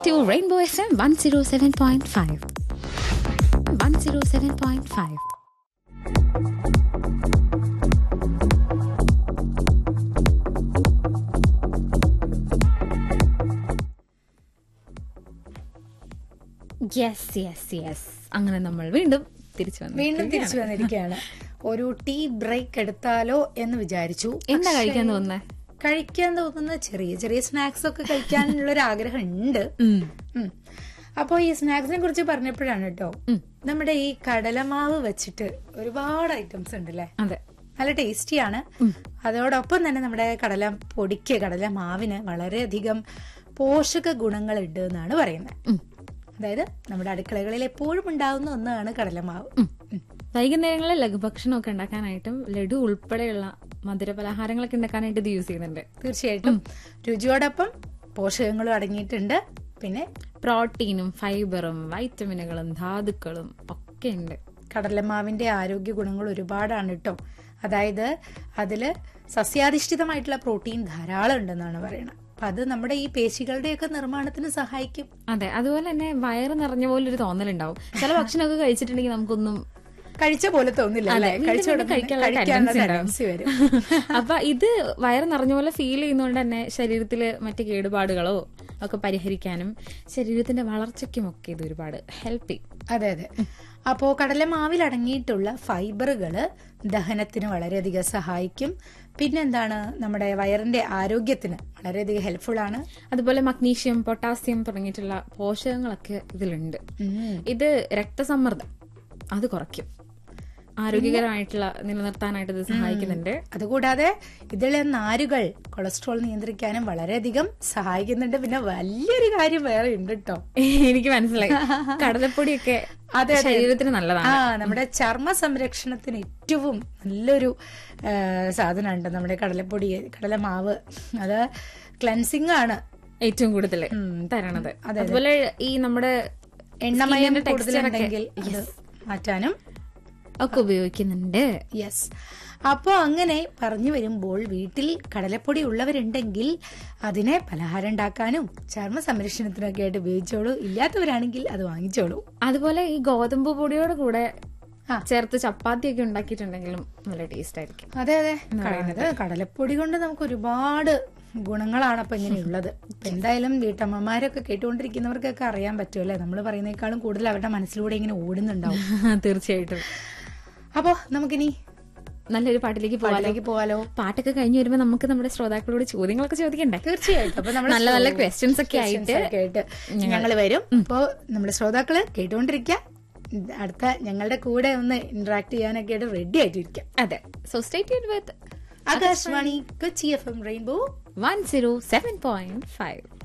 to Rainbow FM 107.5. 107.5. Yes yes yes അങ്ങനെ നമ്മൾ വീണ്ടും തിരിച്ചു വന്നു വീണ്ടും തിരിച്ചു വന്നിരിക്കുകയാണ് ഒരു ടീ ബ്രേക്ക് എടുത്താലോ എന്ന് വിചാരിച്ചു എന്താ പക്ഷേ കഴിക്കാൻ തോന്നുന്നേ കഴിക്കാൻ തോന്നുന്ന ചെറിയ ചെറിയ സ്നാക്സ് ഒക്കെ കഴിക്കാനുള്ള ഒരു ആഗ്രഹം ഉണ്ട് ഉം. അപ്പോ ഈ സ്നാക്സിനെ കുറിച്ച് പറഞ്ഞപ്പോഴാണ് കേട്ടോ നമ്മുടെ ഈ കടലമാവ് വെച്ചിട്ട് ഒരുപാട് ഐറ്റംസ് ഉണ്ട് അല്ലേ അതെ നല്ല ടേസ്റ്റിയാണ് അതോടൊപ്പം തന്നെ നമ്മുടെ കടല പൊടിക്ക് കടല മാവിന് വളരെയധികം പോഷക ഗുണങ്ങളുണ്ട് എന്നാണ് പറയുന്നത് അതായത് നമ്മുടെ അടുക്കളകളിൽ എപ്പോഴും ഉണ്ടാവുന്ന ഒന്നാണ് കടലമാവ് ഉം. വൈകുന്നേരങ്ങളിൽ ലഘുഭക്ഷണമൊക്കെ ഉണ്ടാക്കാനായിട്ടും ലഡു ഉൾപ്പെടെയുള്ള മധുര പലഹാരങ്ങളൊക്കെ ഉണ്ടാക്കാനായിട്ട് ഇത് യൂസ് ചെയ്യുന്നുണ്ട് തീർച്ചയായിട്ടും രുചിയോടൊപ്പം പോഷകങ്ങളും അടങ്ങിയിട്ടുണ്ട് പിന്നെ പ്രോട്ടീനും ഫൈബറും വൈറ്റമിനുകളും ധാതുക്കളും ഒക്കെ ഉണ്ട് കടലമാവിന്റെ ആരോഗ്യ ഗുണങ്ങൾ ഒരുപാടാണ് കേട്ടോ അതായത് അതില് സസ്യാധിഷ്ഠിതമായിട്ടുള്ള പ്രോട്ടീൻ ധാരാളം ഉണ്ടെന്നാണ് പറയുന്നത് അപ്പൊ അത് നമ്മുടെ ഈ പേശികളുടെയൊക്കെ നിർമ്മാണത്തിന് സഹായിക്കും അതെ അതുപോലെ തന്നെ വയറ് നിറഞ്ഞ പോലെ ഒരു തോന്നലുണ്ടാവും ചില ഭക്ഷണമൊക്കെ കഴിച്ചിട്ടുണ്ടെങ്കിൽ നമുക്കൊന്നും കഴിച്ച പോലെ തോന്നില്ല അതെ, അല്ലേ വീണ്ടും കഴിച്ച വീണ്ടും ഉടനെ കഴിക്കാനുള്ള കഴിക്കാനുള്ള tendency ഉണ്ടാവും. tendency വരും അപ്പൊ ഇത് വയറ് നിറഞ്ഞ പോലെ ഫീൽ ചെയ്യുന്നതുകൊണ്ട് തന്നെ ശരീരത്തില് മറ്റ് കേടുപാടുകളോ ഒക്കെ പരിഹരിക്കാനും ശരീരത്തിന്റെ വളർച്ചയ്ക്കും ഒക്കെ ഇത് ഒരുപാട് ഹെൽപ്പ് ചെയ്യും അതെ അതെ അപ്പോ കടലമാവിൽ അടങ്ങിയിട്ടുള്ള ഫൈബറുകള് ദഹനത്തിന് വളരെയധികം സഹായിക്കും പിന്നെന്താണ് നമ്മുടെ വയറിന്റെ ആരോഗ്യത്തിന് വളരെയധികം ഹെൽപ്ഫുൾ ആണ് അതുപോലെ മഗ്നീഷ്യം പൊട്ടാസ്യം തുടങ്ങിയിട്ടുള്ള പോഷകങ്ങളൊക്കെ ഇതിലുണ്ട് ഉം. ഇത് രക്തസമ്മർദ്ദം അത് കുറയ്ക്കും ആരോഗ്യകരമായിട്ടുള്ള നിലനിർത്താനായിട്ട് ഇത് സഹായിക്കുന്നുണ്ട് അതുകൂടാതെ ഇതിലെ നാരുകൾ കൊളസ്ട്രോൾ നിയന്ത്രിക്കാനും വളരെയധികം സഹായിക്കുന്നുണ്ട് പിന്നെ വലിയൊരു കാര്യം വേറെ ഉണ്ട് കേട്ടോ എനിക്ക് മനസ്സിലായി കടലപ്പൊടിയൊക്കെ അതെ, അതെ. ശരീരത്തിന് നല്ലതാണ് ആ നമ്മുടെ ചർമ്മ സംരക്ഷണത്തിന് ഏറ്റവും നല്ലൊരു സാധനമുണ്ട് നമ്മുടെ കടലപ്പൊടി കടലമാവ് അത് ക്ലൻസിങ് ആണ് ഏറ്റവും കൂടുതൽ തരണത് അതുപോലെ ഈ നമ്മുടെ എണ്ണമയം skin ന്റെ texture ഒക്കെ കൂടുതലുണ്ടെങ്കിൽ അത് മാറ്റാനും ഒക്കെ ഉപയോഗിക്കുന്നുണ്ട് യെസ് അപ്പോൾ അങ്ങനെ പറഞ്ഞു വരുമ്പോൾ വീട്ടിൽ കടലപ്പൊടി ഉള്ളവരുണ്ടെങ്കിൽ അതിനെ പലഹാരം ഉണ്ടാക്കാനും ചർമ്മ സംരക്ഷണത്തിനൊക്കെ ആയിട്ട് ഉപയോഗിച്ചോളൂ ഇല്ലാത്തവരാണെങ്കിൽ അത് വാങ്ങിച്ചോളൂ അതുപോലെ ഈ ഗോതമ്പ് പൊടിയോട് കൂടെ ആ. ചേർത്ത് ചപ്പാത്തി ഒക്കെ ഉണ്ടാക്കിയിട്ടുണ്ടെങ്കിലും നല്ല ടേസ്റ്റ് ആയിരിക്കും അതെ അതെ പറയുന്നത് കടലപ്പൊടി കൊണ്ട് നമുക്ക് ഒരുപാട് ഗുണങ്ങളാണ് അപ്പൊ ഇങ്ങനെയുള്ളത് ഇപ്പൊ എന്തായാലും വീട്ടമ്മമാരൊക്കെ കേട്ടുകൊണ്ടിരിക്കുന്നവർക്കൊക്കെ അറിയാൻ പറ്റുമല്ലേ നമ്മൾ പറയുന്നേക്കാളും കൂടുതൽ അവരുടെ മനസ്സിലൂടെ ഇങ്ങനെ ഓടുന്നുണ്ടാവും തീർച്ചയായിട്ടും അപ്പോ നമുക്കിനി നല്ലൊരു പാട്ടിലേക്ക് പോകാലോ പാട്ടിലേക്ക് പോവാലോ പാട്ടൊക്കെ കഴിഞ്ഞ് വരുമ്പോ നമുക്ക് നമ്മുടെ ശ്രോതാക്കളോട് ചോദ്യങ്ങളൊക്കെ ചോദിക്കണ്ടേ തീർച്ചയായിട്ടും അപ്പൊ നമ്മൾ നല്ല നല്ല questions ഒക്കെ ആയിട്ട് ആയിട്ട് ഞങ്ങൾ വരും അപ്പോ നമ്മുടെ ശ്രോതാക്കള് കേട്ടുകൊണ്ടിരിക്കുക അടുത്ത ഞങ്ങളുടെ കൂടെ ഒന്ന് ഇന്ററാക്ട് ചെയ്യാനൊക്കെ ആയിട്ട് റെഡി ആയിട്ടിരിക്കാം അതെ so state with Akashvani Kochi F M Rainbow one zero seven point five